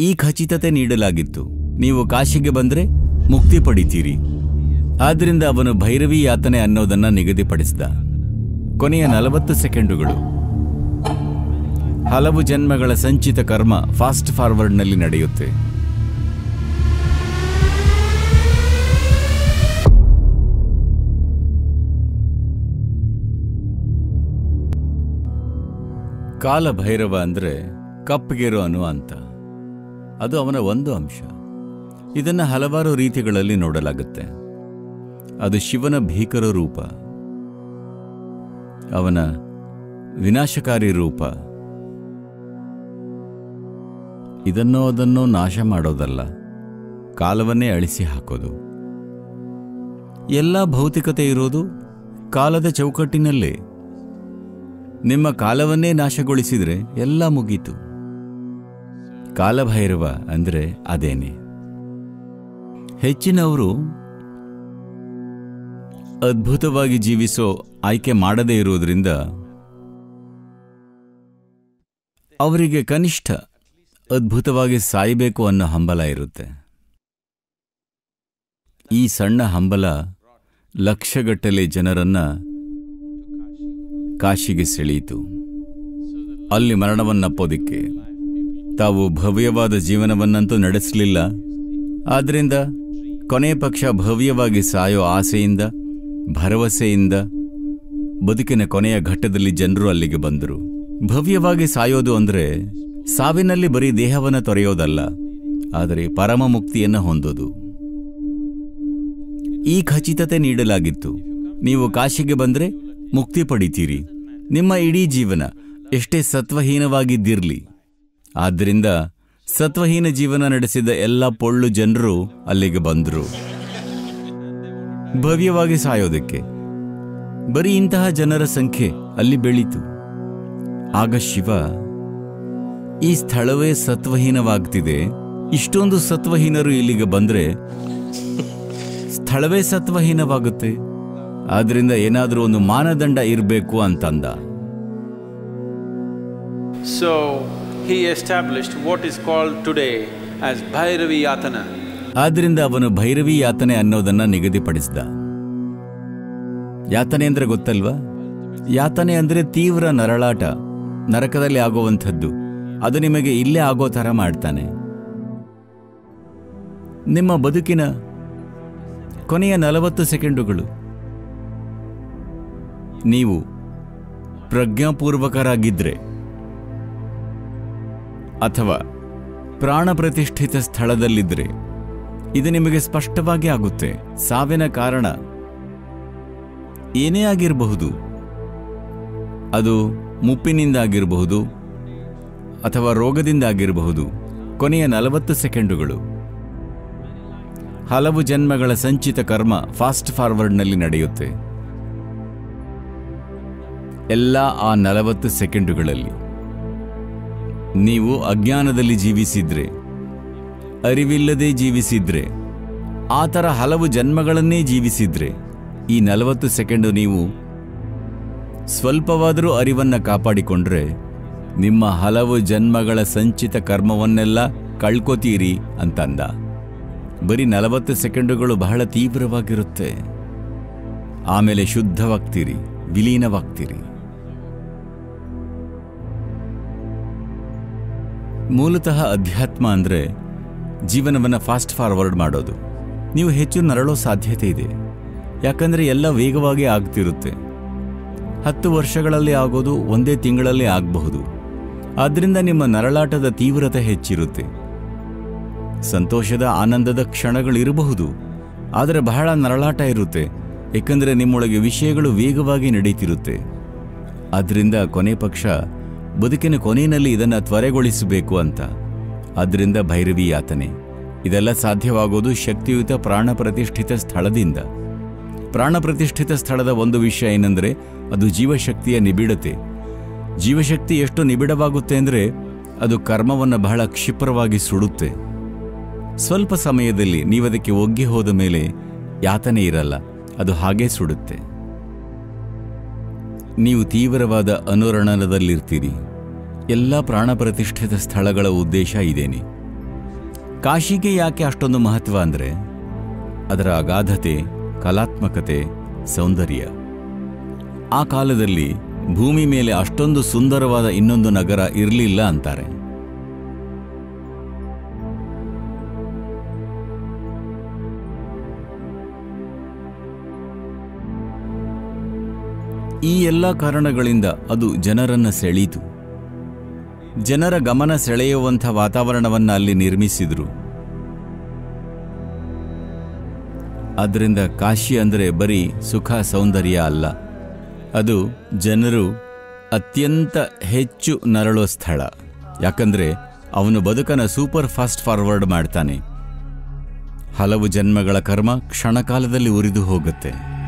ಈ ಖಚಿತತೆ ನೀಡಲಾಗಿತ್ತು ನೀವು ಕಾಶಿಗೆ ಬಂದ್ರೆ ಮುಕ್ತಿ ಪಡಿತೀರಿ ಆದ್ರಿಂದ ಅವನು ಭೈರವಿ ಯಾತನೆ ಅನ್ನೋದನ್ನ ನಿಗದಿಪಡಿಸಿದ ಕೊನೆಯ ನಲವತ್ತು ಸೆಕೆಂಡುಗಳು ಹಲವು ಜನ್ಮಗಳ ಸಂಚಿತ ಕರ್ಮ ಫಾಸ್ಟ್ ಫಾರ್ವರ್ಡ್ನಲ್ಲಿ ನಡೆಯುತ್ತೆ ಕಾಲಭೈರವ ಅಂದ್ರೆ ಕಪ್ಪಗೇರು ಅನ್ನುವ ಅಂತ ಅದು ಅವನ ಒಂದು ಅಂಶ ಇದನ್ನ ಹಲವಾರು ರೀತಿಗಳಲ್ಲಿ ನೋಡಲಾಗುತ್ತೆ ಅದು ಶಿವನ ಭೀಕರ ರೂಪ ಅವನ ವಿನಾಶಕಾರಿ ರೂಪ ಇದನ್ನೋ ಅದನ್ನೋ ನಾಶ ಮಾಡೋದಲ್ಲ ಕಾಲವನ್ನೇ ಅಳಿಸಿ ಹಾಕೋದು ಎಲ್ಲ ಭೌತಿಕತೆ ಇರೋದು ಕಾಲದ ಚೌಕಟ್ಟಿನಲ್ಲೇ ನಿಮ್ಮ ಕಾಲವನ್ನೇ ನಾಶಗೊಳಿಸಿದ್ರೆ ಎಲ್ಲ ಮುಗೀತು ಕಾಲಭೈರವ ಅಂದ್ರೆ ಅದೇನೆ ಹೆಚ್ಚಿನವರು ಅದ್ಭುತವಾಗಿ ಜೀವಿಸೋ ಆಯ್ಕೆ ಮಾಡದೇ ಇರುವುದರಿಂದ ಅವರಿಗೆ ಕನಿಷ್ಠ ಅದ್ಭುತವಾಗಿ ಸಾಯಬೇಕು ಅನ್ನೋ ಹಂಬಲ ಇರುತ್ತೆ ಈ ಸಣ್ಣ ಹಂಬಲ ಲಕ್ಷಗಟ್ಟಲೆ ಜನರನ್ನ ಕಾಶಿಗೆ ಸೆಳೆಯಿತು ಅಲ್ಲಿ ಮರಣವನ್ನಪ್ಪೋದಿಕ್ಕೆ ತಾವು ಭವ್ಯವಾದ ಜೀವನವನ್ನಂತೂ ನಡೆಸಲಿಲ್ಲ ಆದ್ರಿಂದ ಕೊನೆ ಪಕ್ಷ ಭವ್ಯವಾಗಿ ಸಾಯೋ ಆಸೆಯಿಂದ ಭರವಸೆಯಿಂದ ಬದುಕಿನ ಕೊನೆಯ ಘಟ್ಟದಲ್ಲಿ ಜನರು ಅಲ್ಲಿಗೆ ಬಂದರು ಭವ್ಯವಾಗಿ ಸಾಯೋದು ಅಂದ್ರೆ ಸಾವಿನಲ್ಲಿ ಬರೀ ದೇಹವನ್ನ ತೊರೆಯೋದಲ್ಲ ಆದರೆ ಪರಮ ಮುಕ್ತಿಯನ್ನ ಹೊಂದೋದು ಈ ಖಚಿತತೆ ನೀಡಲಾಗಿತ್ತು ನೀವು ಕಾಶಿಗೆ ಬಂದ್ರೆ ಮುಕ್ತಿ ಪಡಿತೀರಿ ನಿಮ್ಮ ಇಡೀ ಜೀವನ ಎಷ್ಟೇ ಸತ್ವಹೀನವಾಗಿದ್ದಿರ್ಲಿ ಆದ್ದರಿಂದ ಸತ್ವಹೀನ ಜೀವನ ನಡೆಸಿದ ಎಲ್ಲ ಪೊಳ್ಳು ಜನರು ಅಲ್ಲಿಗೆ ಬಂದರು ಭವ್ಯವಾಗಿ ಸಾಯೋದಕ್ಕೆ ಬರೀ ಇಂತಹ ಜನರ ಸಂಖ್ಯೆ ಅಲ್ಲಿ ಬೆಳೀತು ಆಗ ಶಿವ ಈ ಸ್ಥಳವೇ ಸತ್ವಹೀನವಾಗ್ತಿದೆ ಇಷ್ಟೊಂದು ಸತ್ವಹೀನರು ಇಲ್ಲಿಗೆ ಬಂದ್ರೆ ಸ್ಥಳವೇ ಸತ್ವಹೀನವಾಗುತ್ತೆ ಆದ್ರಿಂದ ಏನಾದರೂ ಒಂದು ಮಾನದಂಡ ಇರಬೇಕು ಅಂತಂದ So he established what is called today as Bhairavi Yatana. ಆದ್ರಿಂದ ಅವನು ಭೈರವಿ ಯಾತನೆ ಅನ್ನೋದನ್ನ ನಿಗದಿಪಡಿಸಿದ ಯಾತನೆ ಅಂದ್ರೆ ಗೊತ್ತಲ್ವಾ ಯಾತನೆ ಅಂದ್ರೆ ತೀವ್ರ ನರಳಾಟ ನರಕದಲ್ಲಿ ಆಗುವಂಥದ್ದು ಅದು ನಿಮಗೆ ಇಲ್ಲೇ ಆಗೋ ಥರ ಮಾಡ್ತಾನೆ ನಿಮ್ಮ ಬದುಕಿನ ಕೊನೆಯ ನಲವತ್ತು ಸೆಕೆಂಡುಗಳು ನೀವು ಪ್ರಜ್ಞಾಪೂರ್ವಕರಾಗಿದ್ರೆ ಅಥವಾ ಪ್ರಾಣ ಪ್ರತಿಷ್ಠಿತ ಸ್ಥಳದಲ್ಲಿದ್ರೆ ಇದು ನಿಮಗೆ ಸ್ಪಷ್ಟವಾಗಿ ಆಗುತ್ತೆ ಸಾವಿನ ಕಾರಣ ಏನೇ ಆಗಿರಬಹುದು ಅದು ಮುಪ್ಪಿನಿಂದಾಗಿರಬಹುದು ಅಥವಾ ರೋಗದಿಂದಾಗಿರಬಹುದು ಕೊನೆಯ ನಲವತ್ತು ಸೆಕೆಂಡುಗಳು ಹಲವು ಜನ್ಮಗಳ ಸಂಚಿತ ಕರ್ಮ ಫಾಸ್ಟ್ ಫಾರ್ವರ್ಡ್ನಲ್ಲಿ ನಡೆಯುತ್ತೆ ಎಲ್ಲ ಆ ನಲವತ್ತು ಸೆಕೆಂಡುಗಳಲ್ಲಿ ನೀವು ಅಜ್ಞಾನದಲ್ಲಿ ಜೀವಿಸಿದ್ರೆ ಅರಿವಿಲ್ಲದೆ ಜೀವಿಸಿದ್ರೆ ಆ ಥರ ಹಲವು ಜನ್ಮಗಳನ್ನೇ ಜೀವಿಸಿದ್ರೆ ಈ ನಲವತ್ತು ಸೆಕೆಂಡು ನೀವು ಸ್ವಲ್ಪವಾದರೂ ಅರಿವನ್ನ ಕಾಪಾಡಿಕೊಂಡ್ರೆ ನಿಮ್ಮ ಹಲವು ಜನ್ಮಗಳ ಸಂಚಿತ ಕರ್ಮವನ್ನೆಲ್ಲ ಕಳ್ಕೊತೀರಿ ಅಂತಂದ ಬರೀ ನಲವತ್ತು ಸೆಕೆಂಡುಗಳು ಬಹಳ ತೀವ್ರವಾಗಿರುತ್ತೆ ಆಮೇಲೆ ಶುದ್ಧವಾಗ್ತೀರಿ ವಿಲೀನವಾಗ್ತೀರಿ ಮೂಲತಃ ಅಧ್ಯಾತ್ಮ ಅಂದ್ರೆ ಜೀವನವನ್ನು ಫಾಸ್ಟ್ ಫಾರ್ವರ್ಡ್ ಮಾಡೋದು ನೀವು ಹೆಚ್ಚು ನರಳೋ ಸಾಧ್ಯತೆ ಇದೆ ಯಾಕಂದ್ರೆ ಎಲ್ಲ ವೇಗವಾಗಿ ಆಗ್ತಿರುತ್ತೆ ಹತ್ತು ವರ್ಷಗಳಲ್ಲಿ ಆಗೋದು ಒಂದೇ ತಿಂಗಳಲ್ಲಿ ಆಗಬಹುದು ಆದ್ದರಿಂದ ನಿಮ್ಮ ನರಳಾಟದ ತೀವ್ರತೆ ಹೆಚ್ಚಿರುತ್ತೆ ಸಂತೋಷದ ಆನಂದದ ಕ್ಷಣಗಳಿರಬಹುದು ಆದರೆ ಬಹಳ ನರಳಾಟ ಇರುತ್ತೆ ಏಕೆಂದರೆ ನಿಮ್ಮೊಳಗೆ ವಿಷಯಗಳು ವೇಗವಾಗಿ ನಡೀತಿರುತ್ತೆ ಅದರಿಂದ ಕೊನೆ ಪಕ್ಷ ಬದುಕಿನ ಕೊನೆಯಲ್ಲಿ ಇದನ್ನು ತ್ವರೆಗೊಳಿಸಬೇಕು ಅಂತ ಅದರಿಂದ ಭೈರವಿ ಯಾತನೆ ಇದೆಲ್ಲ ಸಾಧ್ಯವಾಗೋದು ಶಕ್ತಿಯುತ ಪ್ರಾಣ ಪ್ರತಿಷ್ಠಿತ ಸ್ಥಳದಿಂದ ಪ್ರಾಣ ಪ್ರತಿಷ್ಠಿತ ಸ್ಥಳದ ಒಂದು ವಿಷಯ ಏನಂದ್ರೆ ಅದು ಜೀವಶಕ್ತಿಯ ನಿಬಿಡತೆ ಜೀವಶಕ್ತಿ ಎಷ್ಟು ನಿಬಿಡವಾಗುತ್ತೆ ಅಂದರೆ ಅದು ಕರ್ಮವನ್ನು ಬಹಳ ಕ್ಷಿಪ್ರವಾಗಿ ಸುಡುತ್ತೆ ಸ್ವಲ್ಪ ಸಮಯದಲ್ಲಿ ನೀವದಕ್ಕೆ ಒಗ್ಗಿ ಹೋದ ಮೇಲೆ ಯಾತನೆ ಇರಲ್ಲ ಅದು ಹಾಗೇ ಸುಡುತ್ತೆ ನೀವು ತೀವ್ರವಾದ ಅನುರಣನದಲ್ಲಿರ್ತೀರಿ ಎಲ್ಲ ಪ್ರಾಣ ಪ್ರತಿಷ್ಠಿತ ಸ್ಥಳಗಳ ಉದ್ದೇಶ ಇದೇನೆ ಕಾಶಿಗೆ ಯಾಕೆ ಅಷ್ಟೊಂದು ಮಹತ್ವ ಅಂದರೆ ಅದರ ಅಗಾಧತೆ ಕಲಾತ್ಮಕತೆ ಸೌಂದರ್ಯ ಆ ಕಾಲದಲ್ಲಿ ಭೂಮಿ ಮೇಲೆ ಅಷ್ಟೊಂದು ಸುಂದರವಾದ ಇನ್ನೊಂದು ನಗರ ಇರಲಿಲ್ಲ ಅಂತಾರೆ ಈ ಎಲ್ಲ ಕಾರಣಗಳಿಂದ ಅದು ಜನರನ್ನ ಸೆಳೀತು ಜನರ ಗಮನ ಸೆಳೆಯುವಂಥ ವಾತಾವರಣವನ್ನು ಅಲ್ಲಿ ನಿರ್ಮಿಸಿದರು ಅದರಿಂದ ಕಾಶಿ ಅಂದರೆ ಬರೀ ಸುಖ ಸೌಂದರ್ಯ ಅಲ್ಲ ಅದು ಜನರು ಅತ್ಯಂತ ಹೆಚ್ಚು ನರಳೋ ಸ್ಥಳ ಯಾಕಂದ್ರೆ ಅವನು ಬದುಕನ ಸೂಪರ್ ಫಾಸ್ಟ್ ಫಾರ್ವರ್ಡ್ ಮಾಡ್ತಾನೆ ಹಲವು ಜನ್ಮಗಳ ಕರ್ಮ ಕ್ಷಣಕಾಲದಲ್ಲಿ ಉರಿದು ಹೋಗುತ್ತೆ